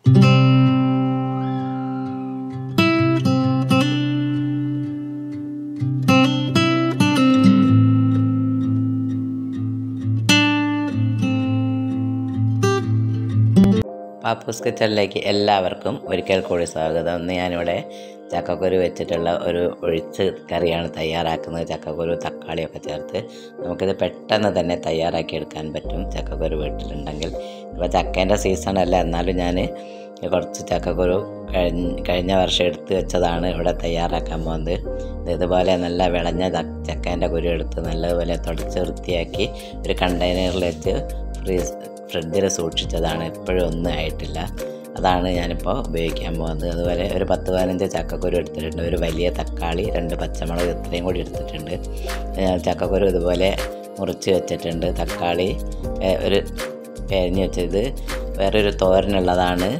പാപ്പൂസ് കിച്ചണിലേക്ക് എല്ലാവർക്കും ഒരിക്കൽ കൂടി സ്വാഗതം ഇന്ന് ഞാനിവിടെ ചക്കക്കുരു വെച്ചിട്ടുള്ള ഒരു ഒഴിച്ച് കറിയാണ് തയ്യാറാക്കുന്നത് ചക്കക്കുരു തക്കാളിയൊക്കെ ചേർത്ത് നമുക്കിത് പെട്ടെന്ന് തന്നെ തയ്യാറാക്കി എടുക്കാൻ പറ്റും ചക്കക്കുരു വീട്ടിലുണ്ടെങ്കിൽ ഇപ്പോൾ ചക്കേൻ്റെ സീസണല്ല എന്നാലും ഞാൻ കുറച്ച് ചക്കക്കുരു കഴിഞ്ഞ കഴിഞ്ഞ വർഷം എടുത്ത് വെച്ചതാണ് ഇവിടെ തയ്യാറാക്കാൻ പോകുന്നത് ഇത് ഇതുപോലെ നല്ല വിളഞ്ഞ ച- ചക്കേൻ്റെ കുരു എടുത്ത് നല്ലതുപോലെ തുടച്ച് വൃത്തിയാക്കി ഒരു കണ്ടെയ്നറിൽ വെച്ച് ഫ്രീസ് ഫ്രിഡ്ജിൽ സൂക്ഷിച്ചതാണ് ഇപ്പോഴും ഒന്നും ആയിട്ടില്ല അതാണ് ഞാനിപ്പോൾ ഉപയോഗിക്കാൻ പോകുന്നത് അതുപോലെ ഒരു പത്ത് പതിനഞ്ച് ചക്കക്കുരു എടുത്തിട്ടുണ്ട് ഒരു വലിയ തക്കാളി രണ്ട് പച്ചമുളക് ഇത്രയും കൂടി എടുത്തിട്ടുണ്ട് ഞാൻ ചക്കക്കുരു ഇതുപോലെ മുറിച്ച് വെച്ചിട്ടുണ്ട് തക്കാളി ഏ, ഒരു പെരിഞ്ഞ് വെച്ചത് വേറൊരു തോരനുള്ളതാണ്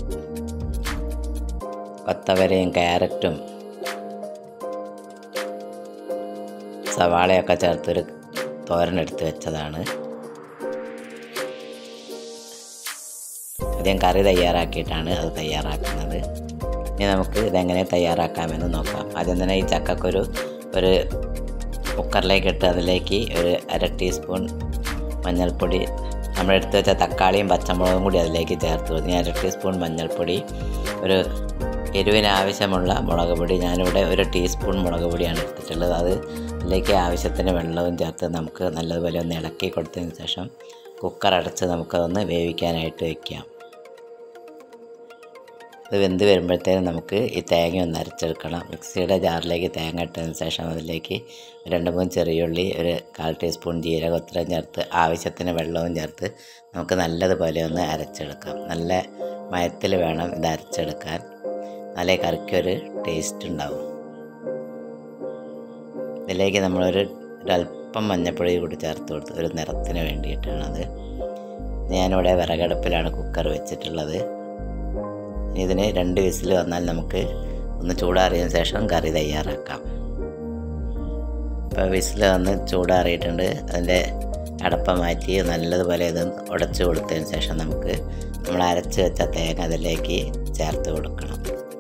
കൊത്തവരയും ക്യാരറ്റും സവാളയൊക്കെ ചേർത്തൊരു തോരനെടുത്ത് വെച്ചതാണ് ആദ്യം കറി തയ്യാറാക്കിയിട്ടാണ് അത് തയ്യാറാക്കുന്നത് ഇനി നമുക്ക് ഇതെങ്ങനെ തയ്യാറാക്കാമെന്ന് നോക്കാം ആദ്യം തന്നെ ഈ ചക്കക്കൊരു ഒരു കുക്കറിലേക്ക് ഇട്ട് അതിലേക്ക് ഒരു അര ടീസ്പൂൺ മഞ്ഞൾപ്പൊടി നമ്മൾ എടുത്ത് വെച്ച തക്കാളിയും പച്ചമുളകും കൂടി അതിലേക്ക് ചേർത്ത് കൊടുത്തു ഞാൻ അര ടീസ്പൂൺ മഞ്ഞൾപ്പൊടി ഒരു എരിവിന് ആവശ്യമുള്ള മുളക് പൊടി ഞാനിവിടെ ഒരു ടീസ്പൂൺ മുളക് പൊടിയാണ് എടുത്തിട്ടുള്ളത് അത് അതിലേക്ക് ആവശ്യത്തിന് വെള്ളവും ചേർത്ത് നമുക്ക് നല്ലതുപോലെ ഒന്ന് ഇളക്കി കൊടുത്തതിന് ശേഷം കുക്കർ അടച്ച് നമുക്കതൊന്ന് വേവിക്കാനായിട്ട് വയ്ക്കാം ഇത് വെന്ത് വരുമ്പോഴത്തേനും നമുക്ക് ഈ തേങ്ങ ഒന്ന് അരച്ചെടുക്കണം മിക്സിയുടെ ജാറിലേക്ക് തേങ്ങ ഇട്ടതിന് ശേഷം അതിലേക്ക് രണ്ട് മൂന്ന് ചെറിയുള്ളി ഒരു കാൽ ടീസ്പൂൺ ജീരകം ഇത്രയും ചേർത്ത് ആവശ്യത്തിന് വെള്ളവും ചേർത്ത് നമുക്ക് നല്ലതുപോലെ ഒന്ന് അരച്ചെടുക്കാം നല്ല മയത്തിൽ വേണം ഇത് അരച്ചെടുക്കാൻ നല്ല കറിക്കൊരു ടേസ്റ്റ് ഉണ്ടാവും ഇതിലേക്ക് നമ്മളൊരു ഒരല്പം മഞ്ഞപ്പൊടി കൂടി ചേർത്ത് കൊടുത്ത് ഒരു നിറത്തിന് വേണ്ടിയിട്ടാണത് ഞാനിവിടെ വിറകടുപ്പിലാണ് കുക്കർ വെച്ചിട്ടുള്ളത് ഇനി ഇതിന് രണ്ട് വിസിൽ വന്നാൽ നമുക്ക് ഒന്ന് ചൂടാറിയതിന് ശേഷം കറി തയ്യാറാക്കാം ഇപ്പോൾ വിസിൽ വന്ന് ചൂടാറിയിട്ടുണ്ട് അതിൻ്റെ അടപ്പ മാറ്റി നല്ലതുപോലെ ഇത് ഉടച്ചു കൊടുത്തതിന് ശേഷം നമുക്ക് നമ്മൾ അരച്ച് വെച്ച തേങ്ങ അതിലേക്ക് ചേർത്ത് കൊടുക്കണം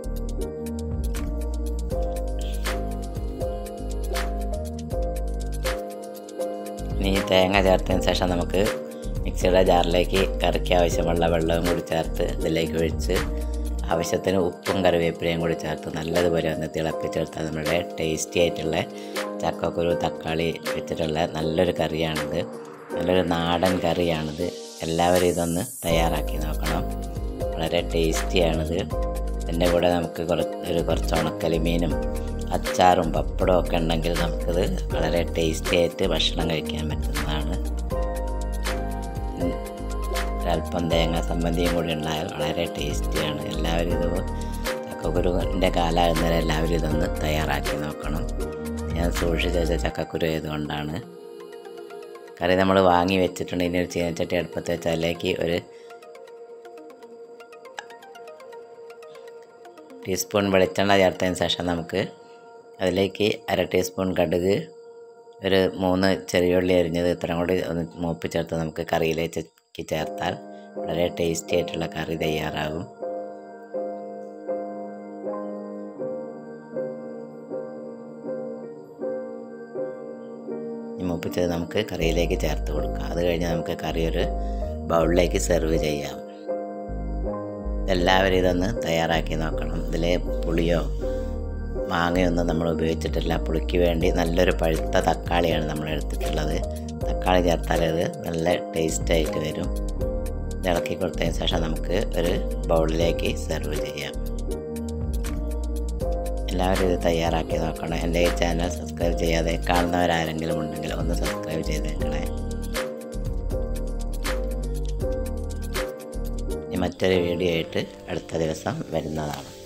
ഇനി ഈ തേങ്ങ ചേർത്തതിന് ശേഷം നമുക്ക് മിക്സിയുടെ ജാറിലേക്ക് കറിക്ക് ആവശ്യമുള്ള വെള്ളവും കൂടി ചേർത്ത് ഇതിലേക്ക് ഒഴിച്ച് ആവശ്യത്തിന് ഉപ്പും കറിവേപ്പിലയും കൂടി ചേർത്ത് നല്ലതുപോലെ ഒന്ന് തിളപ്പിച്ചെടുത്താൽ നമ്മുടെ ടേസ്റ്റി ആയിട്ടുള്ള ചക്കക്കുരു തക്കാളി വെച്ചിട്ടുള്ള നല്ലൊരു കറിയാണിത് നല്ലൊരു നാടൻ കറിയാണിത് എല്ലാവരും ഇതൊന്ന് തയ്യാറാക്കി നോക്കണം വളരെ ടേസ്റ്റിയാണിത് ഇതിൻ്റെ കൂടെ നമുക്ക് കുറച്ച് ഒരു കുറച്ച് ഉണക്കലിമീനും അച്ചാറും പപ്പടവും ഒക്കെ ഉണ്ടെങ്കിൽ നമുക്കിത് വളരെ ടേസ്റ്റി ആയിട്ട് ഭക്ഷണം കഴിക്കാൻ പറ്റുന്നതാണ് ഉം. ഒരല്പം തേങ്ങ സംബന്ധിയും കൂടി ഉണ്ടായാൽ വളരെ ടേസ്റ്റിയാണ് എല്ലാവരും ഇത് ചക്കക്കുരുവിൻ്റെ കാലാകുന്നവരെ എല്ലാവരും ഇതൊന്ന് തയ്യാറാക്കി നോക്കണം ഞാൻ സൂക്ഷിച്ച് വെച്ച ചക്കക്കുരു ആയതുകൊണ്ടാണ് കറി നമ്മൾ വാങ്ങി വെച്ചിട്ടുണ്ട് ഇനി ഒരു ചീനച്ചട്ടി അടുപ്പത്ത് വെച്ച് അതിലേക്ക് ഒരു ടീസ്പൂൺ വെളിച്ചെണ്ണ ചേർത്തതിന് ശേഷം നമുക്ക് അതിലേക്ക് അര ടീസ്പൂൺ കടുക് ഒരു മൂന്ന് ചെറിയുള്ളി അരിഞ്ഞത് ഇത്രയും കൂടി ഒന്ന് മൂപ്പ് ചേർത്ത് നമുക്ക് കറിയിലേക്ക് ചേർത്താൽ വളരെ ടേസ്റ്റി ആയിട്ടുള്ള കറി തയ്യാറാകും ഈ മൂപ്പിച്ചത് നമുക്ക് കറിയിലേക്ക് ചേർത്ത് കൊടുക്കാം അത് കഴിഞ്ഞ് നമുക്ക് കറി ഒരു ബൗളിലേക്ക് സെർവ് ചെയ്യാം എല്ലാവരും ഇതൊന്ന് തയ്യാറാക്കി നോക്കണം ഇതിൽ പുളിയോ മാങ്ങയൊന്നും നമ്മൾ ഉപയോഗിച്ചിട്ടില്ല പുളിക്ക് വേണ്ടി നല്ലൊരു പഴുത്ത തക്കാളിയാണ് നമ്മൾ എടുത്തിട്ടുള്ളത് തക്കാളി ചേർത്താൽ ഇത് നല്ല ടേസ്റ്റായിട്ട് വരും ഇത് ഇളക്കി കൊടുത്തതിന് ശേഷം നമുക്ക് ഒരു ബൗളിലേക്ക് സെർവ് ചെയ്യാം എല്ലാവരും ഇത് തയ്യാറാക്കി നോക്കണം എൻ്റെ ഈ ചാനൽ സബ്സ്ക്രൈബ് ചെയ്യാതെ കാണുന്നവരാരെങ്കിലും ഉണ്ടെങ്കിൽ ഒന്ന് സബ്സ്ക്രൈബ് ചെയ്തേക്കണേ ഇനി മറ്റൊരു വീഡിയോ ആയിട്ട് അടുത്ത ദിവസം വരുന്നതാണ്